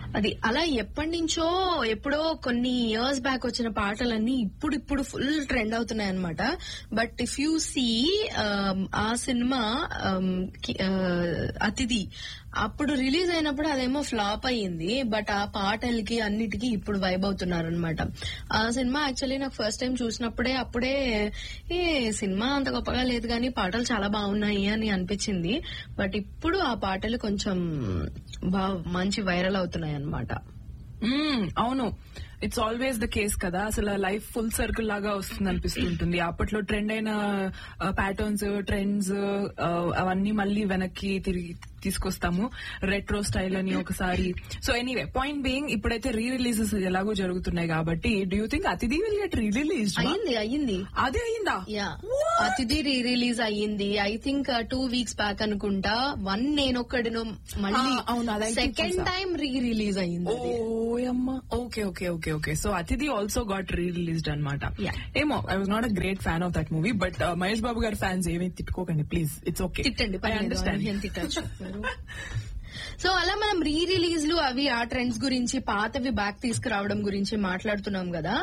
అది అలా ఎప్పటి నుంచో ఎప్పుడో కొన్ని ఇయర్స్ బ్యాక్ వచ్చిన పాటలన్నీ ఇప్పుడు ఇప్పుడు ఫుల్ ట్రెండ్ అవుతున్నాయి అనమాట బట్ ఇఫ్ యూ సీ ఆ సినిమా um, కి- ఆ, అతిథి అప్పుడు రిలీజ్ అయినప్పుడు అదేమో ఫ్లాప్ అయ్యింది బట్ ఆ పాటలకి అన్నిటికీ ఇప్పుడు వైబ్ అవుతున్నారు అనమాట ఆ సినిమా యాక్చువల్లీ నాకు ఫస్ట్ టైం చూసినప్పుడే అప్పుడే ఏ సినిమా అంత గొప్పగా లేదు కానీ పాటలు చాలా బాగున్నాయి అని అనిపించింది బట్ ఇప్పుడు ఆ పాటలు కొంచెం బా మంచి వైరల్ అవుతున్నాయి అనమాట మ్మ్, అవును ఇట్స్ ఆల్వేస్ ద కేస్ కదా అసలు లైఫ్ ఫుల్ సర్కిల్ లాగా వస్తుంది అనిపిస్తుంటుంది అప్పట్లో ట్రెండ్ అయిన ప్యాటర్న్స్ ట్రెండ్స్ అవన్నీ మళ్ళీ వెనక్కి తిరిగి తీసుకొస్తాము రెట్రో స్టైల్ అని ఒకసారి సో ఎనీవే పాయింట్ బీయింగ్ ఇప్పుడైతే రీ రిలీజెస్ ఎలాగో జరుగుతున్నాయి కాబట్టి do you think Athidhi will get re release అయ్యింది అయ్యింది అదే అయిందా యా అతిథి రీ రిలీజ్ అయ్యింది I think two weeks back అనుకుంటా వన్ నేనొక్కడిను మళ్ళీ ఆ, అవును, అదైతే సెకండ్ చూసా. టైం రీ రిలీజ్ అయ్యింది అది. ఓయమ్మ okay okay okay okay so Athidhi also got re released అనమాట Yeah. ఏమో I was not a great fan of that movie but Mahesh Babu గారి ఫ్యాన్స్ ఏమీ తిట్టుకోకండి ప్లీజ్ ఇట్స్ ఓకే తిట్టండి ఐ పర్లేదు, అండర్స్టాండ్ ఏం తిట్టచ్చు సో అలా మనం రీ రిలీజ్లు అవి ఆ ట్రెండ్స్ గురించి పాతవి బ్యాక్ తీసుకురావడం గురించి మాట్లాడుతున్నాం కదా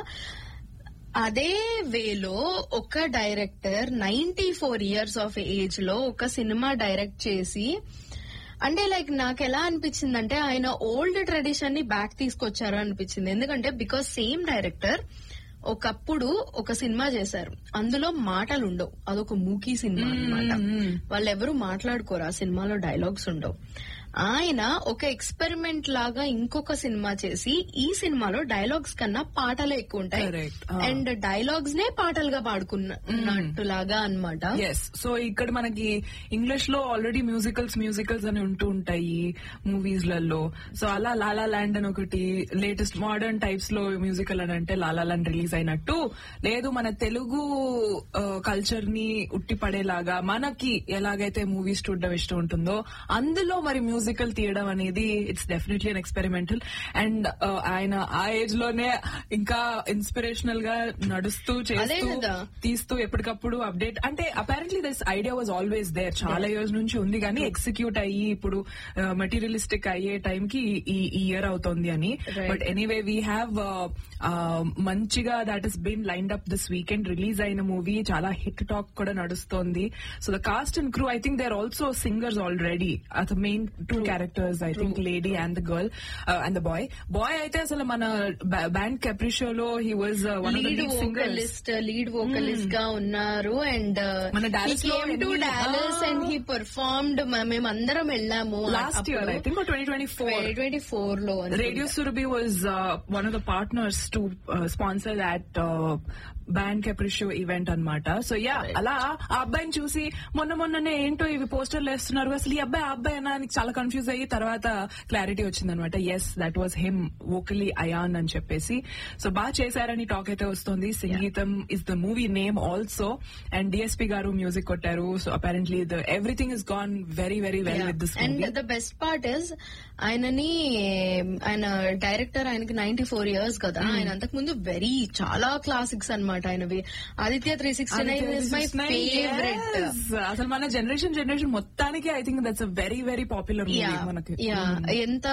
అదే వేలో ఒక director ninety four years of age లో ఒక సినిమా డైరెక్ట్ చేసి అంటే లైక్ నాకు ఎలా అనిపించింది అంటే ఆయన ఓల్డ్ ట్రెడిషన్ ని బ్యాక్ తీసుకొచ్చారు అనిపించింది ఎందుకంటే బికాస్ సేమ్ డైరెక్టర్ ఒకప్పుడు ఒక సినిమా చేశారు అందులో మాటలు ఉండవు అదొక మూకీ సినిమా అన్నమాట వాళ్ళెవరూ మాట్లాడుకోరు ఆ సినిమాలో డైలాగ్స్ ఉండవు ఆయన ఒక ఎక్స్పెరిమెంట్ లాగా ఇంకొక సినిమా చేసి ఈ సినిమాలో డైలాగ్స్ కన్నా పాటలే ఎక్కువ ఉంటాయి Correct. Ah. అండ్ డైలాగ్స్ నే పాటలుగా పాడుకున్నట్టులాగా అన్నమాట ఎస్ సో ఇక్కడ మనకి ఇంగ్లీష్ లో ఆల్రెడీ మ్యూజికల్స్ మ్యూజికల్స్ అని ఉంటూ ఉంటాయి మూవీస్ లలో సో అలా లాలా ల్యాండ్ అని ఒకటి లేటెస్ట్ మోడర్న్ టైప్స్ లో మ్యూజికల్ అని అంటే లాలా ల్యాండ్ రిలీజ్ అయినట్టు లేదు మన తెలుగు కల్చర్ ని ఉట్టిపడేలాగా మనకి ఎలాగైతే మూవీస్ చూడడం ఇష్టం ఉంటుందో అందులో మరి మ్యూజికల్ తీయడం అనేది it's definitely an experimental and ఆయన ఆ ఏజ్ లోనే ఇంకా ఇన్స్పిరేషనల్ గా నడుస్తూ అదే చేస్తూ కదా. తీస్తూ ఎప్పటికప్పుడు అప్డేట్ అంటే apparently this idea was always there చాలా ఇయర్స్ నుంచి ఉంది కానీ ఎగ్జిక్యూట్ అయ్యి ఇప్పుడు మెటీరియలిస్టిక్ అయ్యే టైం కి ఈ ఇయర్ అవుతోంది అని Right. But anyway we have మంచిగా that is been lined up this weekend release అయిన మూవీ చాలా హిట్ టాక్ కూడా నడుస్తోంది so the cast and crew I think they are also singers already the main two characters I think lady and the girl and the boy boy అయితే అసలు మన band కెప్రిషోలో he was one of the lead lead singers vocalist lead vocalist గా ఉన్నారు and మన Dallas లో to ఎన్ని- Dallas Ah. And he performed మేము అందరం వెళ్ళాము last year I think twenty twenty four twenty twenty four లో అనుకుంటా. Radio Surabhi was uh, one of the partners to uh, sponsor that uh, band Capriccio event అన్నమాట so yeah అలా ఆ అబ్బాయిని చూసి మొన్న మొన్ననే ఏంటో ఇవి పోస్టర్లు వేస్తున్నారు అసలు ఈ అబ్బాయి ఆ అబ్బాయి అన్నా అని చాలా కన్ఫ్యూజ్ అయ్యి తర్వాత క్లారిటీ వచ్చింది అనమాట yes that was him vocally Ayan అని చెప్పేసి సో బాగా చేశారని టాక్ అయితే వస్తుంది Singeetam is the movie name also and DSP గారు మ్యూజిక్ కొట్టారు so apparently the everything is gone very very well with this and movie the best part is ఆయనని ఆయన డైరెక్టర్ ఆయనకి నైన్టీ ఫోర్ ఇయర్స్ కదా ఆయన అంతకు ముందు వెరీ చాలా క్లాసిక్స్ అన్నమాట ఆయనవి Aditya three sixty nine is my favourite Yes. అసలు మన జనరేషన్ జనరేషన్ మొత్తానికి I think that's a very very popular movie yeah మనకి యా ఎంత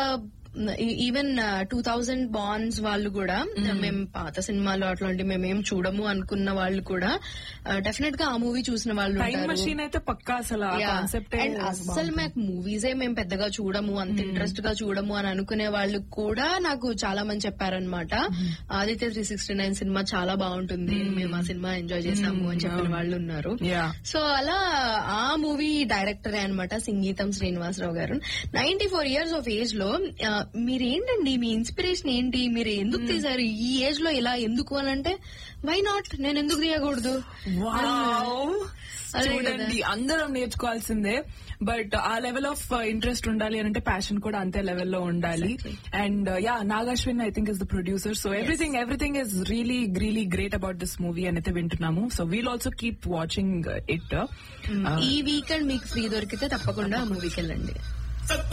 ఈవెన్ టూ థౌజండ్ బాండ్స్ వాళ్ళు కూడా మేము పాత సినిమాలు అట్లాంటి మేమేం చూడము అనుకున్న వాళ్ళు కూడా డెఫినెట్ గా ఆ మూవీ చూసిన వాళ్ళు టైం ఉంటారు మషీన్ అయితే పక్కా అసలు ఆ కాన్సెప్ట్ అండ్ అస్సలు మాకు మూవీసే మేము పెద్దగా చూడము అంత ఇంట్రెస్ట్ గా చూడము అని అనుకునే వాళ్ళు కూడా నాకు చాలా మంది చెప్పారనమాట Aditya three sixty nine cinema చాలా బాగుంటుంది మేము ఆ సినిమా ఎంజాయ్ చేసాము అని చెప్పిన వాళ్ళు ఉన్నారు యా సో అలా ఆ మూవీ డైరెక్టరే అన్నమాట సంగీతం శ్రీనివాసరావు గారు ninety four years of age లో ఆ, మీరేంటండి మీ ఇన్స్పిరేషన్ ఏంటి మీరు ఎందుకు తీశారు ఈ ఏజ్ లో ఇలా ఎందుకు అని అంటే వై నాట్ నేను ఎందుకు తీయకూడదు వావ్ అదే కదా. చూడండి అందరం నేర్చుకోవాల్సిందే బట్ ఆ లెవెల్ ఆఫ్ ఇంట్రెస్ట్ ఉండాలి అని అంటే ప్యాషన్ కూడా అంతే లెవెల్లో ఉండాలి and yeah Nag Ashwin I think is the producer so everything everything is really really great about this movie అని అయితే వింటున్నాము so we'll also keep watching it ఈ వీకెండ్ మీకు ఫ్రీ దొరికితే తప్పకుండా మూవీకి వెళ్ళండి